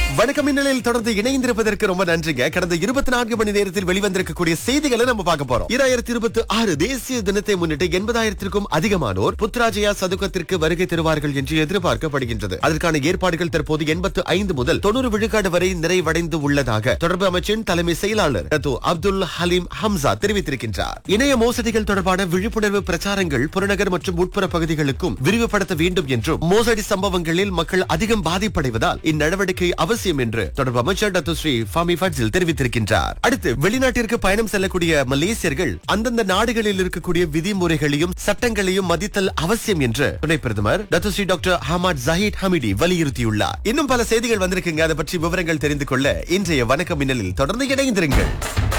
வணக்கம் மின்னலில் தொடர்ந்து இணைந்திருப்பதற்கு ரொம்ப நன்றிங்க கடந்த இருபத்தி நான்கு மணி நேரத்தில் வெளிவந்திருக்கக்கூடிய செய்திகளை நம்ம பார்க்க போறோம் இராயிரத்தி இருபத்தி ஆறு தேசிய தினத்தை முன்னிட்டு எண்பதாயிரத்திற்கும் அதிகமானோர் புத்ராஜயா சதுக்கத்திற்கு வருகை தருவார்கள் என்று எதிர்பார்க்கப்படுகின்றது அதற்கான ஏற்பாடுகள் தற்போது எண்பத்து ஐந்து முதல் தொண்ணூறு விழுக்காடு வரை நிறைவடைந்து உள்ளதாக தொடர்பு அமைச்சின் தலைமை செயலாளர் ரத்து அப்துல் ஹலீம் ஹம்சா தெரிவித்திருக்கின்றார் இணைய மோசடிகள் தொடர்பான விழிப்புணர்வு பிரச்சாரங்கள் புறநகர் மற்றும் உட்புற பகுதிகளுக்கும் விரிவுபடுத்த வேண்டும் என்றும் மோசடி சம்பவங்களில் மக்கள் அதிகம் பாதிப்படைவதால் இந்நடவடிக்கை அவசியம் என்று தொடர்பு அமைச்சர் டாக்டர் ஸ்ரீ ஃபாமி ஃபட்சில் தெரிவித்திருக்கின்றார் அடுத்து வெளிநாட்டிற்கு பயணம் செல்லக்கூடிய மலேசியர்கள் அந்தந்த நாடுகளில் இருக்கக்கூடிய விதிமுறைகளையும் சட்டங்களையும் மதித்தல் அவசியம் என்று துணை பிரதமர் doctor Shri doctor Hamad Zahid Hamidi வலியுறுத்தியுள்ளார் இன்னும் பல செய்திகள் வந்திருக்குங்க அதை பற்றி விவரங்கள் தெரிந்து கொள்ள இன்றைய வணக்க மின்னலில் தொடர்ந்து இணைந்திருங்கள்